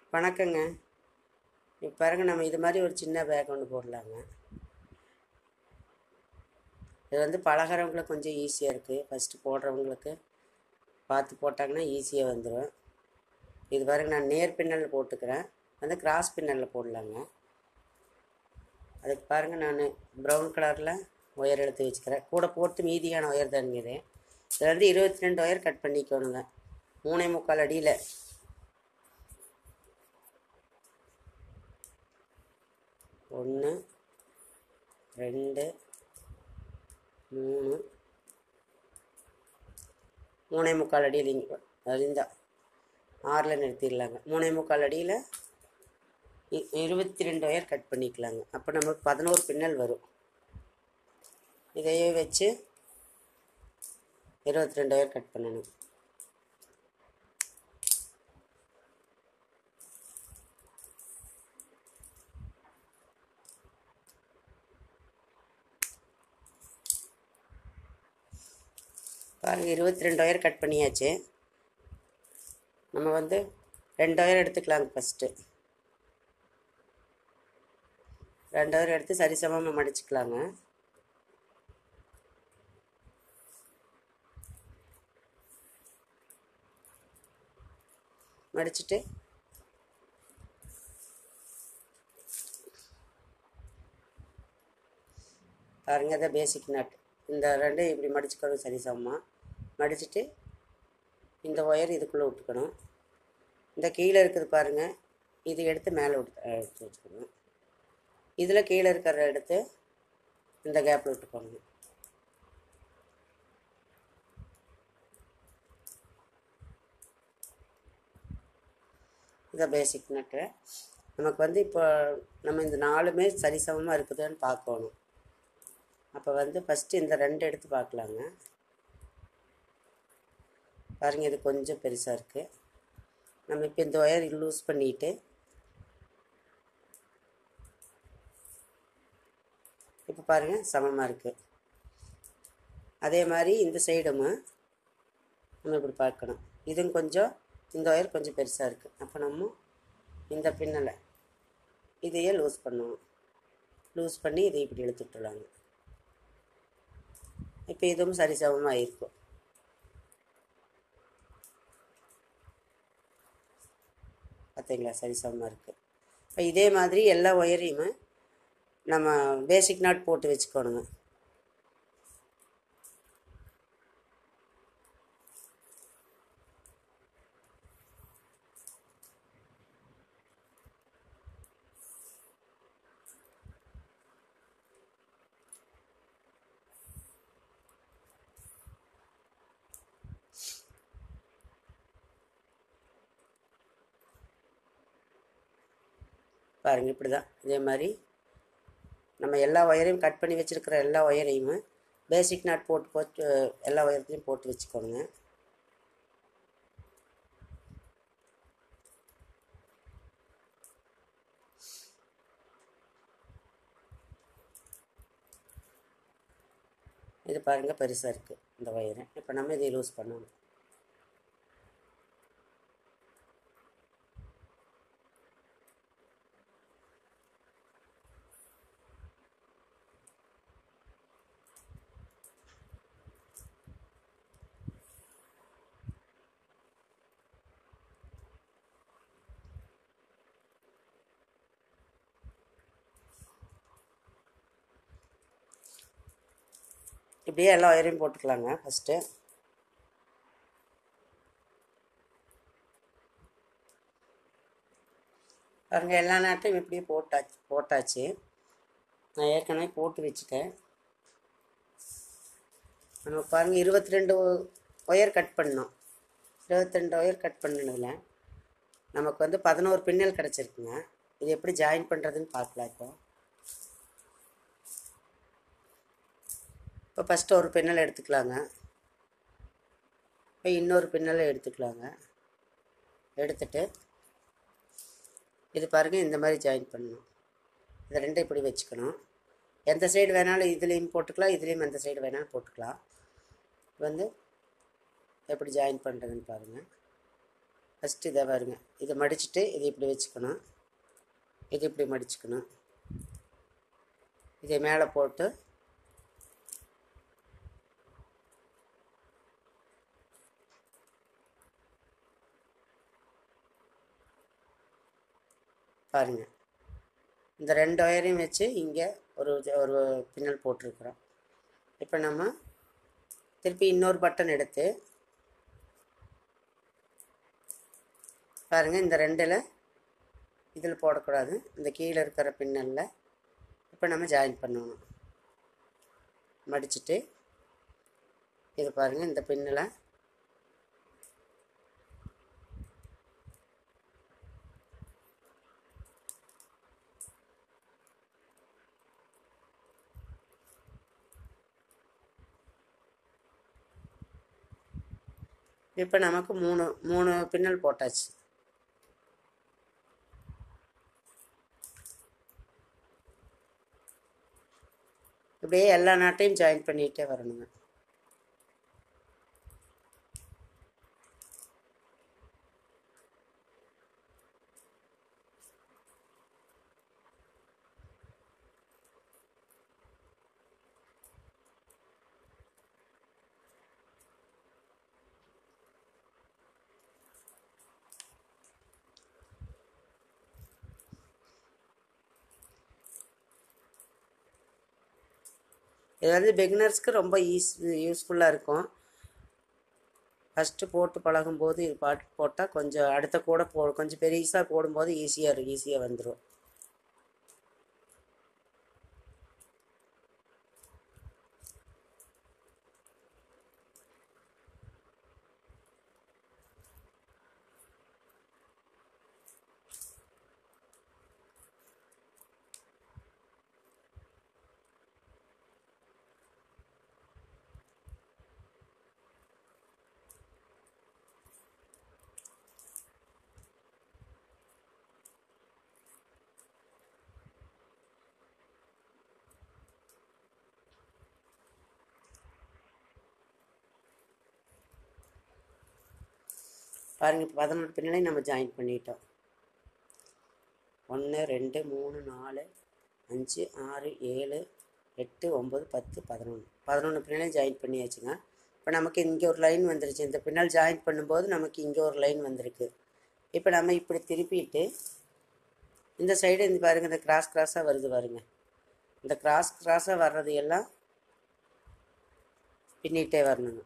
வணக்கங்க இப்போ பாருங்க நம்ம இது மாதிரி ஒரு சின்ன பேக் ஒன்று போடலாங்க இது வந்து பழகிறவங்களுக்கு கொஞ்சம் ஈஸியாக இருக்குது ஃபஸ்ட்டு போடுறவங்களுக்கு பார்த்து போட்டாங்கன்னா ஈஸியாக வந்துடும் இது பாருங்க நான் நேர் பின்னல் போட்டுக்கிறேன் வந்து கிராஸ் பின்னலில் போடலாங்க அதுக்கு பாருங்கள் நான் ப்ரௌன் கலரில் ஒயர் எடுத்து வச்சுக்கிறேன் கூட போட்டு மீதியான ஒயர் தானுங்க இது வந்து இருபத்தி ரெண்டு ஒயர் கட் பண்ணிக்கணுங்க மூணே முக்கால் அடியில் ஒன்று ரெண்டு மூணு மூணே முக்கால் அடியில் இங்கே இருந்தா ஆறில் நிறுத்திடலாங்க மூணே முக்கால் அடியில் இ- இருபத்தி ரெண்டு ஒயர் கட் பண்ணிக்கலாங்க அப்போ நமக்கு பதினோரு பின்னல் வரும் இதையே வச்சு இருபத்தி ரெண்டு ஒயர் கட் பண்ணணும் பாருங்கள் இருபத்தி ரெண்டு ஒயர் கட் பண்ணியாச்சு நம்ம வந்து ரெண்டு ஒயர் எடுத்துக்கலாங்க ஃபஸ்ட்டு ரெண்டு ஒயர் எடுத்து சரிசமமாக மடிச்சுக்கலாங்க மடிச்சுட்டு பாருங்க இதை பேசிக் நட் இந்த ரெண்டு இப்படி மடிச்சுக்கணும் சரிசமமாக மடிச்சுட்டு இந்த ஒயர் இதுக்குள்ளே விட்டுக்கணும் இந்த கீழே இருக்குது பாருங்க இது எடுத்து மேலே விட்டு எடுத்து வச்சுக்கணும் இதில் கீழே இருக்கிற எடுத்து இந்த கேப்பில் விட்டுக்கோங்க இதை பேசிக் நட்டு நமக்கு வந்து இப்போ நம்ம இந்த நாலுமே சரிசமமாக இருக்குதுன்னு பார்க்கணும் அப்போ வந்து ஃபஸ்ட்டு இந்த ரெண்டு எடுத்து பார்க்கலாங்க பாருங்க இது கொஞ்சம் பெருசாக இருக்குது நம்ம இப்போ இந்த ஒயர் லூஸ் பண்ணிட்டு இப்போ பாருங்கள் சமமாக இருக்குது அதே மாதிரி இந்த சைடும் நம்ம இப்படி பார்க்கணும் இதுவும் கொஞ்சம் இந்த ஒயர் கொஞ்சம் பெருசாக இருக்குது அப்போ நம்ம இந்த பின்னலை இதையே லூஸ் பண்ணுவோம் லூஸ் பண்ணி இதை இப்படி இழுத்துட்டுலாங்க இப்போ இதுவும் சரிசமமாக இருக்கும் பார்த்தீங்களா சரிசமமாக இருக்குது இப்போ இதே மாதிரி எல்லா ஒயரையுமே நம்ம பேசிக் நாட் போட்டு வச்சுக்கணுங்க பாருங்கள் இப்படி தான் இதே மாதிரி நம்ம எல்லா ஒயரையும் கட் பண்ணி வச்சுருக்கிற எல்லா ஒயரையும் பேசிக் நாட் போட்டு போட்டு எல்லா ஒயரத்துலையும் போட்டு வச்சுக்கோங்க இது பாருங்கள் பெருசாக இருக்குது இந்த ஒயரு இப்போ நம்ம இதை லூஸ் பண்ணணும் இப்படியே எல்லா ஒயரையும் போட்டுக்கலாங்க ஃபஸ்ட்டு பாருங்க எல்லா நாட்டையும் இப்படியே போட்டாச்சு போட்டாச்சு நான் ஏற்கனவே போட்டு வச்சுட்டேன் நம்ம பாருங்கள் இருபத்தி ரெண்டு ஒயர் கட் பண்ணோம் இருபத்தி ரெண்டு ஒயர் கட் பண்ணதில் நமக்கு வந்து பதினோரு பின்னல் கிடச்சிருக்குங்க இது எப்படி ஜாயின் பண்ணுறதுன்னு பார்க்கலாம் இப்போ இப்போ ஃபஸ்ட்டு ஒரு பின்னல் எடுத்துக்கலாங்க இப்போ இன்னொரு பின்னலை எடுத்துக்கலாங்க எடுத்துட்டு இது பாருங்கள் இந்த மாதிரி ஜாயின் பண்ணணும் இது ரெண்டும் இப்படி வச்சுக்கணும் எந்த சைடு வேணாலும் இதுலேயும் போட்டுக்கலாம் இதுலேயும் எந்த சைடு வேணாலும் போட்டுக்கலாம் வந்து எப்படி ஜாயின் பண்ணுறதுன்னு பாருங்கள் ஃபஸ்ட்டு இதை பாருங்க இதை மடிச்சுட்டு இது இப்படி வச்சுக்கணும் இது இப்படி மடிச்சுக்கணும் இதை மேலே போட்டு பாருங்க இந்த ரெண்டு ஒயரையும் வச்சு இங்கே ஒரு ஒரு பின்னல் போட்டிருக்கிறோம் இப்போ நம்ம திருப்பி இன்னொரு பட்டன் எடுத்து பாருங்கள் இந்த ரெண்டில் இதில் போடக்கூடாது இந்த கீழே இருக்கிற பின்னலில் இப்போ நம்ம ஜாயின் பண்ணணும் மடிச்சுட்டு இது பாருங்கள் இந்த பின்னலை இப்போ நமக்கு மூணு மூணு பின்னல் போட்டாச்சு இப்படியே எல்லா நாட்டையும் ஜாயின் பண்ணிகிட்டே வரணுங்க இது வந்து பிகினர்ஸ்க்கு ரொம்ப ஈஸ் யூஸ்ஃபுல்லாக இருக்கும் ஃபஸ்ட்டு போட்டு பழகும்போது இது பாட்டு போட்டால் கொஞ்சம் அடுத்த கூட போ கொஞ்சம் பெருசாக போடும்போது ஈஸியாக இருக்கும் ஈஸியாக வந்துடும் பாருங்கள் இப்போ பதினொரு பின்னலையும் நம்ம ஜாயின் பண்ணிட்டோம் ஒன்று ரெண்டு மூணு நாலு அஞ்சு ஆறு ஏழு எட்டு ஒம்பது பத்து பதினொன்று பதினொன்று பின்னலையும் ஜாயின் பண்ணியாச்சுங்க இப்போ நமக்கு இங்கே ஒரு லைன் வந்துருச்சு இந்த பின்னல் ஜாயின் பண்ணும்போது நமக்கு இங்கே ஒரு லைன் வந்திருக்கு இப்போ நம்ம இப்படி திருப்பிட்டு இந்த சைடு இந்த பாருங்கள் இந்த கிராஸ் கிராஸாக வருது பாருங்க இந்த கிராஸ் கிராஸாக வர்றது எல்லாம் பின்னிட்டே வரணுங்க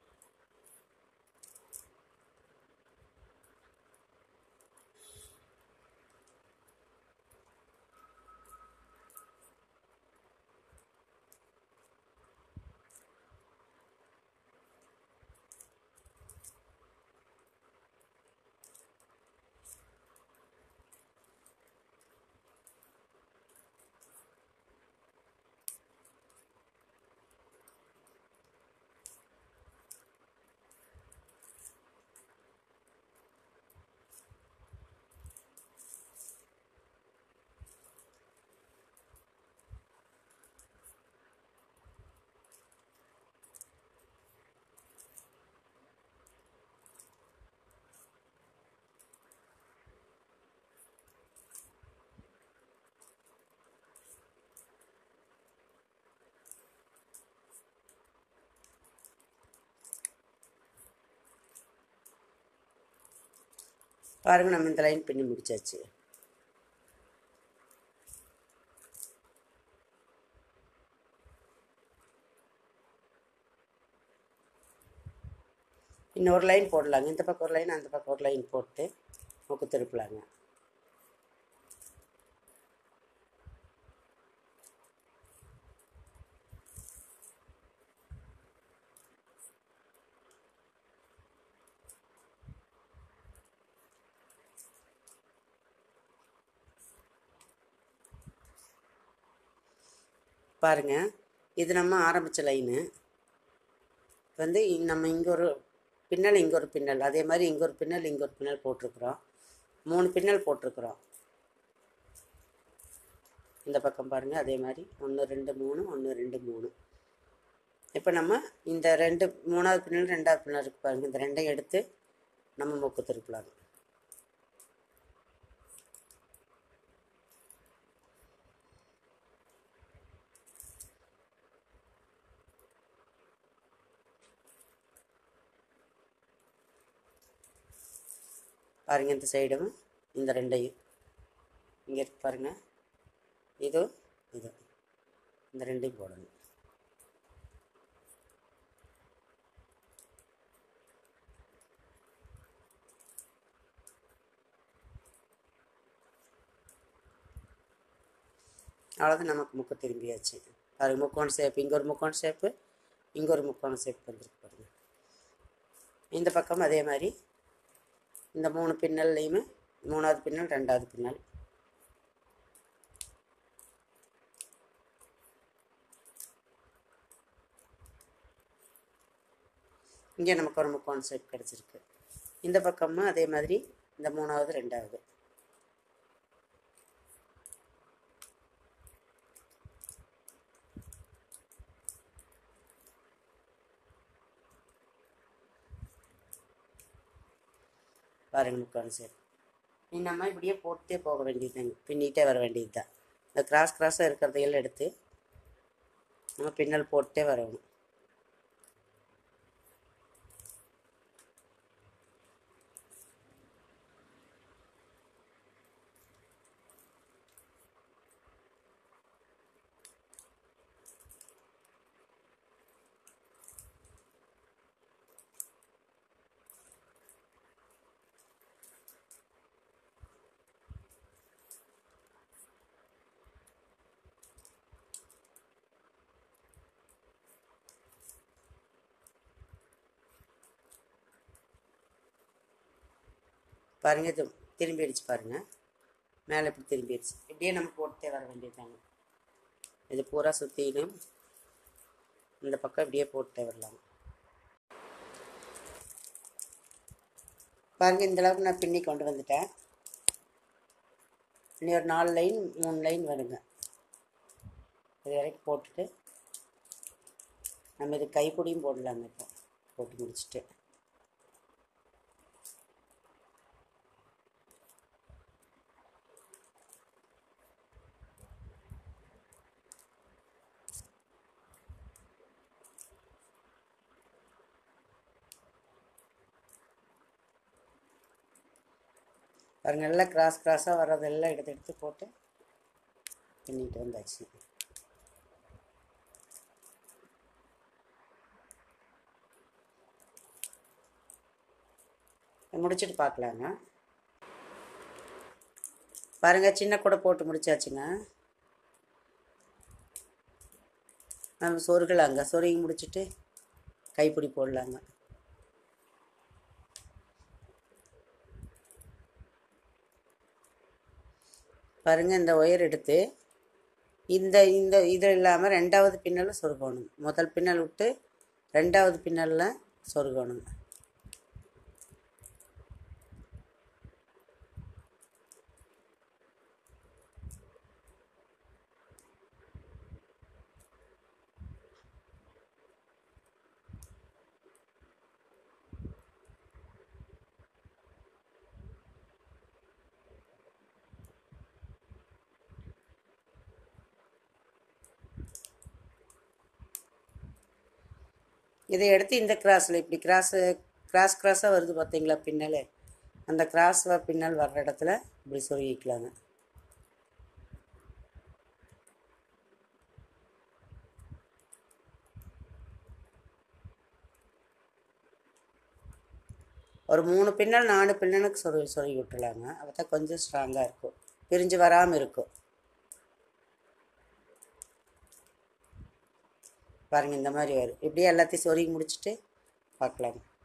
பாருங்கள் நம்ம இந்த லைன் பின்னி முடிச்சாச்சு இன்னொரு லைன் போடலாங்க இந்த பக்கம் ஒரு லைன் அந்த பக்கம் ஒரு லைன் போட்டு மூக்கு திருப்பலாங்க பாருங்க இது நம்ம ஆரம்பித்த லைனு வந்து இ- நம்ம இங்கே ஒரு பின்னல் இங்கே ஒரு பின்னல் அதே மாதிரி இங்கே ஒரு பின்னல் இங்கே ஒரு பின்னல் போட்டிருக்கிறோம் மூணு பின்னல் போட்டிருக்கிறோம் இந்த பக்கம் பாருங்கள் அதே மாதிரி ஒன்று ரெண்டு மூணு ஒன்று ரெண்டு மூணு இப்போ நம்ம இந்த ரெண்டு மூணாவது பின்னல் ரெண்டாவது பின்னல் இருக்கு பாருங்கள் இந்த ரெண்டையும் எடுத்து நம்ம மூக்கு திருப்பலாங்க பாருங்க இந்த சைடும் இந்த ரெண்டையும் இங்கே இருக்கு பாருங்க இது இது இந்த ரெண்டையும் போடணும் அவ்வளோதான் நமக்கு முக்கு திரும்பியாச்சு பாருங்க முக்கோண ஷேப் இங்கே ஒரு முக்கோண ஷேப்பு இங்கே ஒரு முக்கோண ஷேப் வந்துருக்கு பாருங்க இந்த பக்கம் அதே மாதிரி இந்த மூணு பின்னல்லையுமே மூணாவது பின்னல் ரெண்டாவது பின்னல் இங்கே நமக்கு ஒரு முக்கோண ஷேப் கிடச்சிருக்கு இந்த பக்கமும் அதே மாதிரி இந்த மூணாவது ரெண்டாவது பாருங்க முக்கால் சேர் நீ நம்ம இப்படியே போட்டே போக வேண்டியதுதாங்க பின்னிட்டே வர வேண்டியது தான் இந்த கிராஸ் கிராஸாக இருக்கிறதையெல்லாம் எடுத்து நம்ம பின்னல் போட்டே வரணும் பாருங்க இது திரும்பி அடிச்சு பாருங்க மேலே இப்படி திரும்பி அடிச்சு இப்படியே நம்ம போட்டே வர வேண்டியதுதாங்க இது பூரா சுற்றிலும் இந்த பக்கம் இப்படியே போட்டே வரலாம் பாருங்க இந்த அளவுக்கு நான் பின்னி கொண்டு வந்துட்டேன் இனி ஒரு நாலு லைன் மூணு லைன் வருங்க இது வரைக்கும் போட்டுட்டு நம்ம இது கைப்பிடியும் போடலாங்க இப்போ போட்டு முடிச்சுட்டு பாருங்க எல்லாம் கிராஸ் கிராஸாக வர்றதெல்லாம் எடுத்து எடுத்து போட்டு பின்னிட்டு வந்தாச்சு முடிச்சுட்டு பார்க்கலாங்க பாருங்க சின்ன கூட போட்டு முடிச்சாச்சுங்க நம்ம சொருகலாங்க சொருகி முடிச்சுட்டு கைப்பிடி போடலாங்க பாருங்க இந்த ஒயர் எடுத்து இந்த இந்த இது இல்லாமல் ரெண்டாவது பின்னலில் சொருகணும் முதல் பின்னல் விட்டு ரெண்டாவது பின்னலில் சொருகணும் இதை எடுத்து இந்த கிராஸில் இப்படி கிராஸு கிராஸ் கிராஸாக வருது பார்த்தீங்களா பின்னல் அந்த கிராஸ் பின்னல் வர்ற இடத்துல இப்படி சொருகிக்கலாங்க ஒரு மூணு பின்னல் நாலு பின்னலுக்கு சொருகி சொருகி விட்டுலாங்க அப்போ தான் கொஞ்சம் ஸ்ட்ராங்காக இருக்கும் பிரிஞ்சு வராமல் இருக்கும் பாருங்கள் இந்த மாதிரி வரும் இப்படியே எல்லாத்தையும் சொருகி முடிச்சுட்டு பார்க்கலாங்க